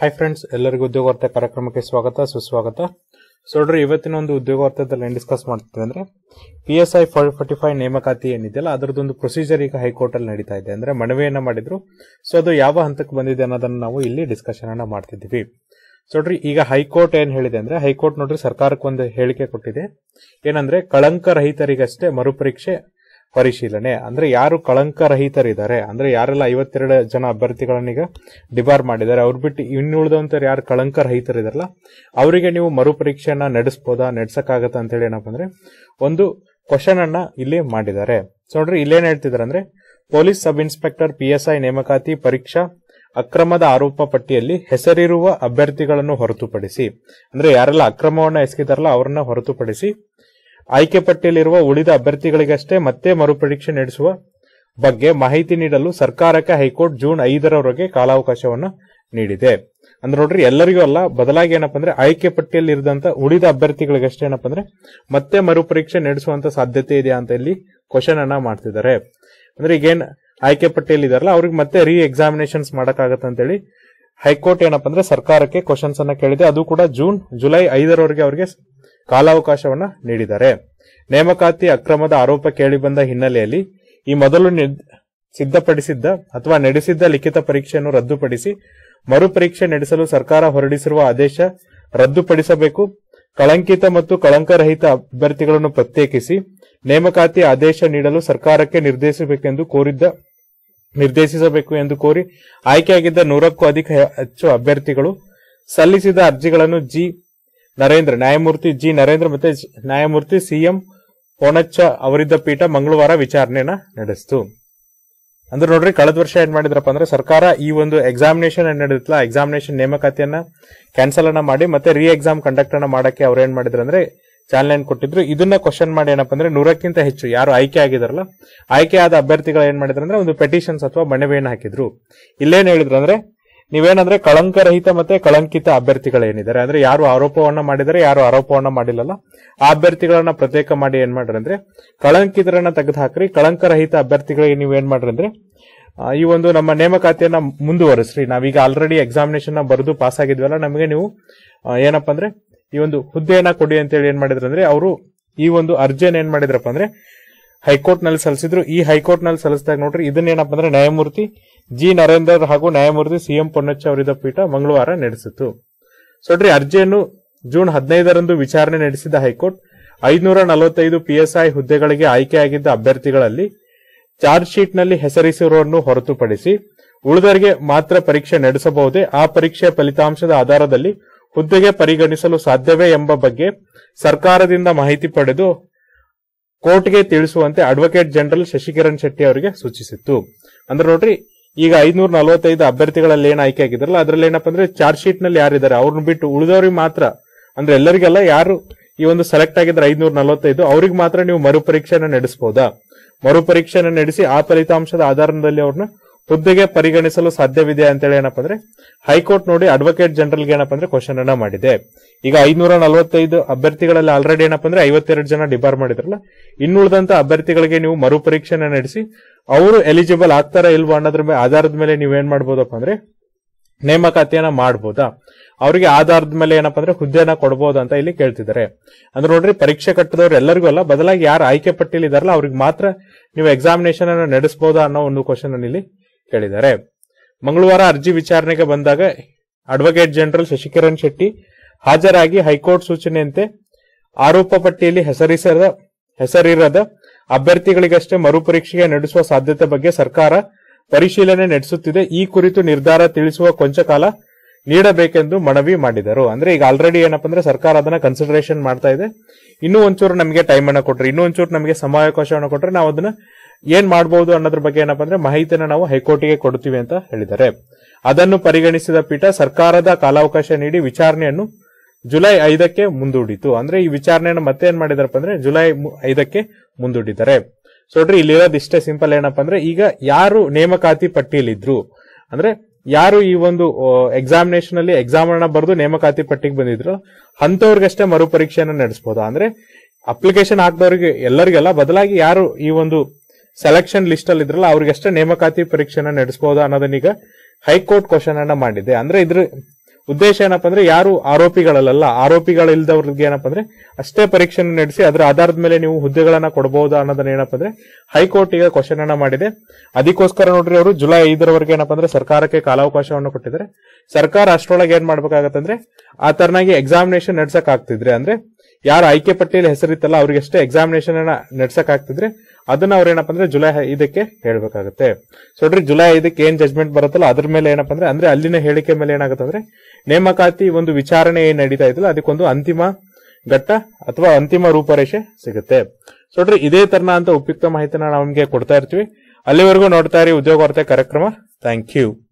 hi friends ಎಲ್ಲರಿಗೂ ಉದ್ಯೋಗ ವಾರ್ತೆ ಕಾರ್ಯಕ್ರಮಕ್ಕೆ ಸ್ವಾಗತ ಸುಸ್ವಾಗತ ಸೊ ನೋಡ್ರಿ ಇವತ್ತಿನ ಒಂದು ಉದ್ಯೋಗ ವಾರ್ತೆದಲ್ಲಿ ಏನ್ ಡಿಸ್ಕಸ್ ಮಾಡ್ತೀವಿ ಅಂದ್ರೆ P S I forty five ನೇಮಕಾತಿ ಏನಿದೆಯಲ್ಲ ಅದರದೊಂದು ಪ್ರೊಸೀಜರ್ ಈಗ ಹೈಕೋರ್ಟ್ ಅಲ್ಲಿ ನಡೀತಾ ಇದೆ ಅಂದ್ರೆ ಮನವಿಯನ್ನ ಮಾಡಿದ್ರು ಸೊ ಅದು ಯಾವ ಹಂತಕ್ಕೆ ಬಂದಿದೆ ಅನ್ನೋದನ್ನ ನಾವು ಇಲ್ಲಿ ಡಿಸ್ಕಷನ್ ಅನ್ನ ಮಾಡ್ತಿದ್ದೀವಿ ಸೊ ನೋಡ್ರಿ ಈಗ ಹೈಕೋರ್ಟ್ ಏನ್ ಹೇಳಿದೆ ಅಂದ್ರೆ ಹೈಕೋರ್ಟ್ ನೋಡ್ರಿ ಸರ್ಕಾರಕ್ಕೆ ಒಂದು ಹೇಳಿಕೆ ಕೊಟ್ಟಿದೆ ಏನಂದ್ರೆ ಕಳಂಕ ರಹಿತರಿಗಷ್ಟೇ ಮರುಪರೀಕ್ಷೆ ಪರಿಶೀಲನೆ ಅಂದ್ರೆ ಯಾರು ಕಳಂಕ ರಹಿತರಿದ್ದಾರೆ ಅಂದ್ರೆ ಯಾರೆಲ್ಲ ಐವತ್ತೆರಡು ಜನ ಅಭ್ಯರ್ಥಿಗಳನ್ನೀಗ ಡಿಬಾರ್ ಮಾಡಿದ್ದಾರೆ ಅವ್ರು ಬಿಟ್ಟು ಇನ್ನುಳಿದಂತವ್ರು ಯಾರು ಕಳಂಕ ರಹಿತರಿದಾರಲ್ಲ ಅವರಿಗೆ ನೀವು ಮರುಪರೀಕ್ಷೆಯನ್ನ ನಡೆಸಬಹುದಾ ನಡೆಸಕ್ಕಾಗತ್ತಾ ಅಂತ ಹೇಳಿ ಏನಪ್ಪ ಅಂದ್ರೆ ಒಂದು ಕ್ವಶನ್ ಅನ್ನ ಇಲ್ಲಿ ಮಾಡಿದ್ದಾರೆ ಸೊ ನೋಡ್ರಿ ಇಲ್ಲೇನ್ ಹೇಳ್ತಿದಾರೆ ಅಂದ್ರೆ police sub inspector P S I ನೇಮಕಾತಿ ಪರೀಕ್ಷಾ ಅಕ್ರಮದ ಆರೋಪ ಪಟ್ಟಿಯಲ್ಲಿ ಹೆಸರಿರುವ ಅಭ್ಯರ್ಥಿಗಳನ್ನು ಹೊರತುಪಡಿಸಿ ಅಂದ್ರೆ ಯಾರೆಲ್ಲ ಅಕ್ರಮವನ್ನ ಎಸಗಿದಾರಲ್ಲ ಅವರನ್ನ ಹೊರತುಪಡಿಸಿ ಆಯ್ಕೆ ಪಟ್ಟಿಯಲ್ಲಿರುವ ಉಳಿದ ಅಭ್ಯರ್ಥಿಗಳಿಗಷ್ಟೇ ಮತ್ತೆ ಮರುಪರೀಕ್ಷೆ ನಡೆಸುವ ಬಗ್ಗೆ ಮಾಹಿತಿ ನೀಡಲು ಸರ್ಕಾರಕ್ಕೆ ಹೈಕೋರ್ಟ್ ಜೂನ್ ಐದರವರೆಗೆ ಕಾಲಾವಕಾಶವನ್ನು ನೀಡಿದೆ ಅಂದ್ರೆ ನೋಡ್ರಿ ಎಲ್ಲರಿಗೂ ಅಲ್ಲ ಬದಲಾಗಿ ಏನಪ್ಪ ಅಂದ್ರೆ ಆಯ್ಕೆ ಪಟ್ಟಿಯಲ್ಲಿ ಇರಿದಂತ ಉಳಿದ ಅಭ್ಯರ್ಥಿಗಳಿಗಷ್ಟೇ ಏನಪ್ಪ ಅಂದ್ರೆ ಮತ್ತೆ ಮರುಪರೀಕ್ಷೆ ನಡೆಸುವಂತ ಸಾಧ್ಯತೆ ಇದೆಯಾ ಅಂತ ಇಲ್ಲಿ ಕ್ವಶನ್ ಅನ್ನ ಮಾಡ್ತಿದ್ದಾರೆ ಅಂದ್ರೆ ಈಗೇನ್ ಆಯ್ಕೆ ಪಟ್ಟಿಯಲ್ಲಿ ಇದಾರಲ್ಲ ಅವ್ರಿಗೆ ಮತ್ತೆ ರೀ ಎಕ್ಸಾಮಿನೇಷನ್ಸ್ ಮಾಡಕ್ಕಾಗತ್ತೆ ಅಂತೇಳಿ ಹೈಕೋರ್ಟ್ ಏನಪ್ಪ ಅಂದ್ರೆ ಸರ್ಕಾರಕ್ಕೆ ಕ್ವಶನ್ಸ್ ಅನ್ನ ಕೇಳಿದೆ ಅದು ಕೂಡ ಜೂನ್ ಜುಲೈ ಐದರವರೆಗೆ ಅವರಿಗೆ ಕಾಲಾವಕಾಶವನ್ನ ನೀಡಿದ್ದಾರೆ ನೇಮಕಾತಿ ಅಕ್ರಮದ ಆರೋಪ ಕೇಳಿಬಂದ ಹಿನ್ನೆಲೆಯಲ್ಲಿ ಈ ಮೊದಲು ನಿರ್- ಸಿದ್ಧಪಡಿಸಿದ್ದ ಅಥವಾ ನಡೆಸಿದ್ದ ಲಿಖಿತ ಪರೀಕ್ಷೆಯನ್ನು ರದ್ದುಪಡಿಸಿ ಮರುಪರೀಕ್ಷೆ ನಡೆಸಲು ಸರ್ಕಾರ ಹೊರಡಿಸಿರುವ ಆದೇಶ ರದ್ದುಪಡಿಸಬೇಕು ಕಳಂಕಿತ ಮತ್ತು ಕಳಂಕರಹಿತ ಅಭ್ಯರ್ಥಿಗಳನ್ನು ಪ್ರತ್ಯೇಕಿಸಿ ನೇಮಕಾತಿ ಆದೇಶ ನೀಡಲು ಸರ್ಕಾರಕ್ಕೆ ನಿರ್ದೇಶಿಸಬೇಕೆಂದು ಕೋರಿದ್ದ ನಿರ್ದೇಶಿಸಬೇಕು ಎಂದು ಕೋರಿ ಆಯ್ಕೆಯಾಗಿದ್ದ ನೂರಕ್ಕೂ ಅಧಿಕ ಹೆಚ್ಚು ಅಭ್ಯರ್ಥಿಗಳು ಸಲ್ಲಿಸಿದ ಅರ್ಜಿಗಳನ್ನು ಜಿ ನರೇಂದ್ರ ನ್ಯಾಯಮೂರ್ತಿ ಜಿ ನರೇಂದ್ರ ಮತ್ತೆ ಜಿ- ನ್ಯಾಯಮೂರ್ತಿ ಸಿಎಂ ಪೋನಚ್ಚ ಅವರಿದ್ದ ಪೀಠ ಮಂಗಳವಾರ ವಿಚಾರಣೆಯನ್ನ ನಡೆಸಿತು ಅಂದ್ರೆ ನೋಡ್ರಿ ಕಳೆದ ವರ್ಷ ಏನ್ ಮಾಡಿದ್ರಪ್ಪ ಅಂದ್ರೆ ಸರ್ಕಾರ ಈ ಒಂದು ಎಕ್ಸಾಮಿನೇಷನ್ ಏನ್ ನಡೆದಿತ್ತಲ್ಲ ಎಕ್ಸಾಮಿನೇಷನ್ ನೇಮಕಾತಿಯನ್ನ ಕ್ಯಾನ್ಸಲ್ ಅನ್ನ ಮಾಡಿ ಮತ್ತೆ ರೀ ಎಕ್ಸಾಮ್ ಕಂಡಕ್ಟ್ ಅನ್ನ ಮಾಡಕ್ಕೆ ಅವ್ರು ಏನ್ ಮಾಡಿದ್ರು ಅಂದ್ರೆ ಚಾಲನೆ ಕೊಟ್ಟಿದ್ರು ಇದನ್ನ ಕ್ವಶನ್ ಮಾಡಿ ಏನಪ್ಪ ಅಂದ್ರೆ ನೂರಕ್ಕಿಂತ ಹೆಚ್ಚು ಯಾರು ಆಯ್ಕೆ ಆಗಿದಾರಲ್ಲ ಆಯ್ಕೆ ಆದ ಅಭ್ಯರ್ಥಿಗಳು ಏನ್ ಮಾಡಿದ್ರು ಅಂದ್ರೆ ಒಂದು ಪೆಟಿಷನ್ಸ್ ಅಥವಾ ಮನವಿಯನ್ನು ಹಾಕಿದ್ರು ಇಲ್ಲೇನ್ ಹೇಳಿದ್ರು ಅಂದ್ರೆ ನೀವೇನಂದ್ರೆ ಕಳಂಕರಹಿತ ಮತ್ತೆ ಕಳಂಕಿತ ಅಭ್ಯರ್ಥಿಗಳೇನಿದ್ದಾರೆ ಅಂದ್ರೆ ಯಾರು ಆರೋಪವನ್ನ ಮಾಡಿದರೆ ಯಾರು ಆರೋಪವನ್ನ ಮಾಡಿಲ್ಲಲ್ಲ ಆ ಅಭ್ಯರ್ಥಿಗಳನ್ನ ಪ್ರತ್ಯೇಕ ಮಾಡಿ ಏನ್ ಮಾಡ್ರಿ ಅಂದ್ರೆ ಕಳಂಕಿತರನ್ನ ತೆಗೆದು ಹಾಕ್ರಿ ಕಳಂಕರಹಿತ ಅಭ್ಯರ್ಥಿಗಳಿಗೆ ನೀವು ಏನ್ ಮಾಡ್ರಿ ಅಂದ್ರೆ ಆ, ಈ ಒಂದು ನಮ್ಮ ನೇಮಕಾತಿಯನ್ನ ಮುಂದುವರಿಸ್ರಿ ನಾವೀಗ ಆಲ್ರೆಡಿ ಎಕ್ಸಾಮಿನೇಷನ್ ನ ಬರೆದು ಪಾಸ್ ಆಗಿದ್ವಲ್ಲ ನಮಗೆ ನೀವು ಆ, ಏನಪ್ಪಾ ಅಂದ್ರೆ ಈ ಒಂದು ಹುದ್ದೆಯನ್ನ ಕೊಡಿ ಅಂತೇಳಿ ಏನ್ ಮಾಡಿದ್ರು ಅಂದ್ರೆ ಅವರು ಈ ಒಂದು ಅರ್ಜಿಯನ್ನು ಏನ್ ಮಾಡಿದ್ರಪ್ಪ ಅಂದ್ರೆ ಹೈಕೋರ್ಟ್ ನಲ್ಲಿ ಸಲ್ಲಿಸಿದ್ರು ಈ ಹೈಕೋರ್ಟ್ ನಲ್ಲಿ ಸಲ್ಲಿಸಿದಾಗ ನೋಡ್ರಿ ಇದನ್ನೇನಪ್ಪ ಅಂದ್ರೆ ನ್ಯಾಯಮೂರ್ತಿ ಜಿ ನರೇಂದರ್ ಹಾಗೂ ನ್ಯಾಯಮೂರ್ತಿ ಸಿಎಂ ಪೊನ್ನಚ್ಚ ಅವರಿದ್ದ ಪೀಠ ಮಂಗಳವಾರ ನಡೆಸಿತು ಸೊ ನೋಡ್ರಿ ಅರ್ಜಿಯನ್ನು ಜೂನ್ ಹದಿನೈದರಂದು ವಿಚಾರಣೆ ನಡೆಸಿದ ಹೈಕೋರ್ಟ್ ಐದುನೂರ ನಲವತ್ತೈದು ಪಿಎಸ್ಐ ಹುದ್ದೆಗಳಿಗೆ ಆಯ್ಕೆಯಾಗಿದ್ದ ಅಭ್ಯರ್ಥಿಗಳಲ್ಲಿ ಚಾರ್ಜ್ ಶೀಟ್ ನಲ್ಲಿ ಹೆಸರಿಸಿರುವವನ್ನು ಹೊರತುಪಡಿಸಿ ಉಳಿದವರಿಗೆ ಮಾತ್ರ ಪರೀಕ್ಷೆ ನಡೆಸಬಹುದೇ ಆ ಪರೀಕ್ಷೆಯ ಫಲಿತಾಂಶದ ಆಧಾರದಲ್ಲಿ ಹುದ್ದೆಗೆ ಪರಿಗಣಿಸಲು ಸಾಧ್ಯವೇ ಎಂಬ ಬಗ್ಗೆ ಸರ್ಕಾರದಿಂದ ಮಾಹಿತಿ ಪಡೆದು ಕೋರ್ಟ್ಗೆ ತಿಳಿಸುವಂತೆ ಅಡ್ವೊಕೇಟ್ ಜನರಲ್ ಶಶಿಕಿರಣ್ ಶೆಟ್ಟಿ ಅವರಿಗೆ ಸೂಚಿಸಿತ್ತು ಅಂದ್ರೆ ನೋಡ್ರಿ ಈಗ ಐದ್ನೂರ ನಲವತ್ತೈದು ಅಭ್ಯರ್ಥಿಗಳಲ್ಲಿ ಏನ್ ಆಯ್ಕೆ ಆಗಿದಾರಲ್ಲ ಅದ್ರಲ್ಲಿ ಏನಪ್ಪಾ ಅಂದ್ರೆ ಚಾರ್ಜ್ ಶೀಟ್ ನಲ್ಲಿ ಯಾರಿದ್ದಾರೆ ಅವ್ರನ್ನ ಬಿಟ್ಟು ಉಳಿದವ್ರಿಗೆ ಮಾತ್ರ ಅಂದ್ರೆ ಎಲ್ಲರಿಗೆಲ್ಲ ಯಾರು ಈ ಒಂದು ಸೆಲೆಕ್ಟ್ ಆಗಿದ್ರೆ ಐದ್ನೂರ ನಲವತ್ತೈದು ಅವ್ರಿಗೆ ಮಾತ್ರ ನೀವು ಮರುಪರೀಕ್ಷೆನ ನಡೆಸಬಹುದಾ ಮರುಪರೀಕ್ಷೆನ ನಡೆಸಿ ಆ ಫಲಿತಾಂಶದ ಆಧಾರದಲ್ಲಿ ಅವ್ರನ್ನ ಹುದ್ದೆಗೆ ಪರಿಗಣಿಸಲು ಸಾಧ್ಯವಿದೆ ಅಂತೇಳಿ ಏನಪ್ಪಾ ಅಂದ್ರೆ ಹೈಕೋರ್ಟ್ ನೋಡಿ ಅಡ್ವೊಕೇಟ್ ಜನರಲ್ಗೆ ಏನಪ್ಪಾ ಅಂದ್ರೆ ಕ್ವಶನ್ ಅನ್ನ ಮಾಡಿದೆ ಈಗ ಐನೂರ ನಲವತ್ತೈದು ಅಭ್ಯರ್ಥಿಗಳಲ್ಲಿ ಆಲ್ರೆಡಿ ಏನಪ್ಪಾ ಅಂದ್ರೆ ಐವತ್ತೆರಡು ಜನ ಡಿಬಾರ್ ಮಾಡಿದ್ರಲ್ಲ ಇನ್ನುಳಿದಂತ ಅಭ್ಯರ್ಥಿಗಳಿಗೆ ನೀವು ಮರುಪರೀಕ್ಷೆನ ನಡೆಸಿ ಅವರು ಎಲಿಜಿಬಲ್ ಆಗ್ತಾರಾ ಇಲ್ವಾ ಅನ್ನೋದ್ರ ಮೇಲೆ ಆಧಾರದ ಮೇಲೆ ನೀವೇನ್ ಮಾಡ್ಬೋದಪ್ಪ ಅಂದ್ರೆ ನೇಮಕಾತಿಯನ್ನ ಮಾಡ್ಬೋದಾ ಅವರಿಗೆ ಆಧಾರದ ಮೇಲೆ ಏನಪ್ಪಾ ಅಂದ್ರೆ ಹುದ್ದೆನ ಕೊಡಬಹುದು ಅಂತ ಇಲ್ಲಿ ಕೇಳ್ತಿದ್ದಾರೆ ಅಂದ್ರೆ ನೋಡ್ರಿ ಪರೀಕ್ಷೆ ಕಟ್ಟದವ್ರು ಎಲ್ಲರಿಗೂ ಅಲ್ಲ ಬದಲಾಗಿ ಯಾರು ಆಯ್ಕೆ ಪಟ್ಟಿಯಲ್ಲಿ ಇದಾರಲ್ಲ ಅವ್ರಿಗೆ ಮಾತ್ರ ನೀವು ಎಕ್ಸಾಮಿನೇಷನ್ ಅನ್ನು ನಡೆಸಬಹುದಾ ಅನ್ನೋ ಒಂದು ಕ್ವಶನ್ ಅನ್ನು ಇಲ್ಲಿ ಕೇಳಿದ್ದಾರೆ ಮಂಗಳವಾರ ಅರ್ಜಿ ವಿಚಾರಣೆಗೆ ಬಂದಾಗ ಅಡ್ವೊಕೇಟ್ ಜನರಲ್ ಶಶಿಕಿರಣ್ ಶೆಟ್ಟಿ ಹಾಜರಾಗಿ ಹೈಕೋರ್ಟ್ ಸೂಚನೆಯಂತೆ ಆರೋಪ ಪಟ್ಟಿಯಲ್ಲಿ ಹೆಸರಿಸದ ಹೆಸರಿರದ ಅಭ್ಯರ್ಥಿಗಳಿಗಷ್ಟೇ ಮರುಪರೀಕ್ಷೆಗೆ ನಡೆಸುವ ಸಾಧ್ಯತೆ ಬಗ್ಗೆ ಸರ್ಕಾರ ಪರಿಶೀಲನೆ ನಡೆಸುತ್ತಿದೆ ಈ ಕುರಿತು ನಿರ್ಧಾರ ತಿಳಿಸುವ ಕೊಂಚ ಕಾಲ ನೀಡಬೇಕೆಂದು ಮನವಿ ಮಾಡಿದರು ಅಂದ್ರೆ ಈಗ ಆಲ್ರೆಡಿ ಏನಪ್ಪಾ ಅಂದ್ರೆ ಸರ್ಕಾರ ಅದನ್ನ ಕನ್ಸಿಡರೇಷನ್ ಮಾಡ್ತಾ ಇದೆ ಇನ್ನೂ ಒಂಚೂರು ನಮಗೆ ಟೈಮ್ ಅನ್ನ ಕೊಟ್ರೆ ಇನ್ನೂ ಒಂಚೂರು ನಮಗೆ ಸಮಯಾವಕಾಶವನ್ನು ಕೊಟ್ರೆ ನಾವು ಅದನ್ನ ಏನ್ ಮಾಡಬಹುದು ಅನ್ನೋದ್ರ ಬಗ್ಗೆ ಏನಪ್ಪಾ ಅಂದ್ರೆ ಮಾಹಿತಿನ ನಾವು ಹೈಕೋರ್ಟ್ಗೆ ಕೊಡ್ತೀವಿ ಅಂತ ಹೇಳಿದ್ದಾರೆ ಅದನ್ನು ಪರಿಗಣಿಸಿದ ಪೀಠ ಸರ್ಕಾರದ ಕಾಲಾವಕಾಶ ನೀಡಿ ವಿಚಾರಣೆಯನ್ನು ಜುಲೈ ಐದಕ್ಕೆ ಮುಂದೂಡಿತು ಅಂದ್ರೆ ಈ ವಿಚಾರಣೆಯನ್ನು ಮತ್ತೆ ಏನ್ ಮಾಡಿದಾರಪ್ಪ ಅಂದ್ರೆ ಜುಲೈ ಮು- ಐದಕ್ಕೆ ಮುಂದೂಡಿದ್ದಾರೆ ಸೊ ನೋಡ್ರಿ ಇಲ್ಲಿರೋದು ಇಷ್ಟೇ ಸಿಂಪಲ್ ಏನಪ್ಪಾ ಅಂದ್ರೆ ಈಗ ಯಾರು ನೇಮಕಾತಿ ಪಟ್ಟಿಯಲ್ಲಿದ್ರು ಅಂದ್ರೆ ಯಾರು ಈ ಒಂದು ಎಕ್ಸಾಮಿನೇಷನ್ ಅಲ್ಲಿ ಎಕ್ಸಾಮ್ ಅನ್ನ ಬರೆದು ನೇಮಕಾತಿ ಪಟ್ಟಿಗೆ ಬಂದಿದ್ರು ಅಂತವ್ರಿಗಷ್ಟೇ ಮರುಪರೀಕ್ಷೆಯನ್ನು ನಡೆಸಬಹುದು ಅಂದ್ರೆ ಅಪ್ಲಿಕೇಶನ್ ಹಾಕಿದವರಿಗೆ ಎಲ್ಲರಿಗೆಲ್ಲ ಬದಲಾಗಿ ಯಾರು ಈ ಒಂದು ಸೆಲೆಕ್ಷನ್ ಲಿಸ್ಟ್ ಅಲ್ಲಿ ಇದ್ರಲ್ಲ ಅವ್ರಿಗಷ್ಟೇ ನೇಮಕಾತಿ ಪರೀಕ್ಷೆನ ನಡೆಸಬಹುದಾ ಅನ್ನೋದನ್ನೀಗ ಹೈಕೋರ್ಟ್ ಕ್ವಶನ್ ಅನ್ನ ಮಾಡಿದೆ ಅಂದ್ರೆ ಇದ್ರ ಉದ್ದೇಶ ಏನಪ್ಪಾ ಅಂದ್ರೆ ಯಾರು ಆರೋಪಿಗಳಲ್ಲ ಆರೋಪಿಗಳಿಲ್ದವ್ರಿಗೆ ಏನಪ್ಪಾ ಅಂದ್ರೆ ಅಷ್ಟೇ ಪರೀಕ್ಷೆನ ನಡೆಸಿ ಅದರ ಆಧಾರದ ಮೇಲೆ ನೀವು ಹುದ್ದೆಗಳನ್ನ ಕೊಡಬಹುದಾ ಅನ್ನೋದನ್ನ ಏನಪ್ಪಾ ಅಂದ್ರೆ ಹೈಕೋರ್ಟ್ ಈಗ ಕ್ವಶನ್ ಅನ್ನ ಮಾಡಿದೆ ಅದಕ್ಕೋಸ್ಕರ ನೋಡ್ರಿ ಅವರು ಜುಲೈ ಐದರವರೆಗೆ ಏನಪ್ಪಾ ಅಂದ್ರೆ ಸರ್ಕಾರಕ್ಕೆ ಕಾಲಾವಕಾಶವನ್ನು ಕೊಟ್ಟಿದ್ದಾರೆ ಸರ್ಕಾರ ಅಷ್ಟರೊಳಗೆ ಏನ್ ಮಾಡ್ಬೇಕಾಗತ್ತಂದ್ರೆ ಆ ತರನಾಗಿ ಎಕ್ಸಾಮಿನೇಷನ್ ನಡ್ಸಕ್ ಆಗ್ತಿದ್ರೆ ಅಂದ್ರೆ ಯಾರು ಆಯ್ಕೆ ಪಟ್ಟಿಯಲ್ಲಿ ಹೆಸರಿತ್ತಲ್ಲ ಅವ್ರಿಗೆ ಅಷ್ಟೇ ಎಕ್ಸಾಮಿನೇಷನ್ ಅನ್ನ ನಡ್ಸಕ್ ಆಗ್ತಿದ್ರೆ ಅದನ್ನ ಅವ್ರ ಏನಪ್ಪಾ ಅಂದ್ರೆ ಜುಲೈ ಐದಕ್ಕೆ ಹೇಳ್ಬೇಕಾಗುತ್ತೆ ಸೊ ನೋಡ್ರಿ ಜುಲೈ ಐದಕ್ಕೆ ಏನ್ ಜಜ್ಮೆಂಟ್ ಬರುತ್ತಲ್ಲ ಅದ್ರ ಮೇಲೆ ಏನಪ್ಪಾ ಅಂದ್ರೆ ಅಂದ್ರೆ ಅಲ್ಲಿನ ಹೇಳಿಕೆ ಮೇಲೆ ಏನಾಗುತ್ತೆ ಅಂದ್ರೆ ನೇಮಕಾತಿ ಒಂದು ವಿಚಾರಣೆ ಏನ್ ನಡೀತಾ ಇದೆಯಲ್ಲ ಅದಕ್ಕೊಂದು ಅಂತಿಮ ಘಟ್ಟ ಅಥವಾ ಅಂತಿಮ ರೂಪರೇಷೆ ಸಿಗುತ್ತೆ ಸೊ ನೋಡ್ರಿ ಇದೇ ತರನ ಅಂತ ಉಪಯುಕ್ತ ಮಾಹಿತಿನ ನಾವು ನಿಮ್ಗೆ ಕೊಡ್ತಾ ಇರ್ತೀವಿ ಅಲ್ಲಿವರೆಗೂ ನೋಡ್ತಾ ಇರಿ ಉದ್ಯೋಗ ವಾರ್ತೆ ಕಾರ್ಯಕ್ರಮ ಥ್ಯಾಂಕ್ ಯು